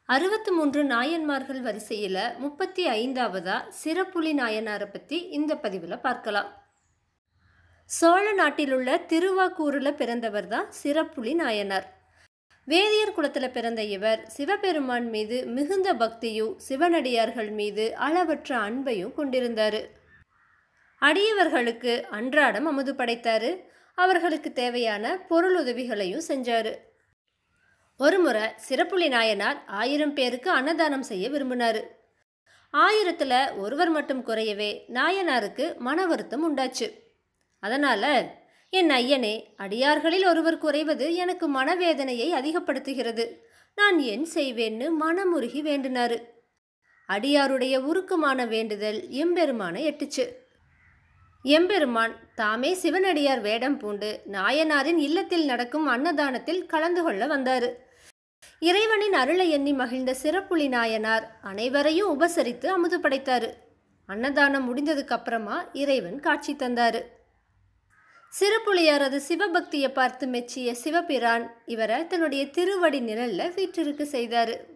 அறுபத்து மூன்று நாயன்மார்கள் வரிசையில் முப்பத்தி ஐந்தாவதா சிறப்புலி நாயனாரை பற்றி இந்த பதிவில் பார்க்கலாம் சோழ நாட்டிலுள்ள திருவாக்கூரில் பிறந்தவர் தான் சிறப்புலி நாயனார் வேதியர் குலத்தில் பிறந்த இவர் சிவபெருமான் மீது மிகுந்த பக்தியும் சிவனடியார்கள் மீது அளவற்ற அன்பையும் கொண்டிருந்தார் அடியவர்களுக்கு அன்றாடம் அமுது படைத்தாரு அவர்களுக்கு தேவையான பொருளுதவிகளையும் செஞ்சாரு ஒருமுறை சிறப்புலி நாயனார் ஆயிரம் பேருக்கு அன்னதானம் செய்ய விரும்பினாரு ஆயிரத்துல ஒருவர் மட்டும் குறையவே நாயனாருக்கு மன வருத்தம் உண்டாச்சு அதனால என் ஐயனே அடியார்களில் ஒருவர் குறைவது எனக்கு மனவேதனையை அதிகப்படுத்துகிறது நான் என் செய்வேன்னு மனமுருகி வேண்டினாரு அடியாருடைய உருக்கமான வேண்டுதல் எம்பெருமானை எட்டுச்சு எம்பெருமான் தாமே சிவனடியார் வேடம் பூண்டு நாயனாரின் இல்லத்தில் நடக்கும் அன்னதானத்தில் கலந்து கொள்ள வந்தாரு இறைவனின் அருளை எண்ணி மகிழ்ந்த சிறப்புலி நாயனார் அனைவரையும் உபசரித்து அமுது படைத்தாரு அன்னதானம் முடிந்ததுக்கு அப்புறமா இறைவன் காட்சி தந்தாரு சிறப்புலியாரது சிவபக்தியை பார்த்து மெச்சிய சிவபிரான் இவரை தன்னுடைய திருவடி நிழல்ல வீற்றிருக்க செய்தாரு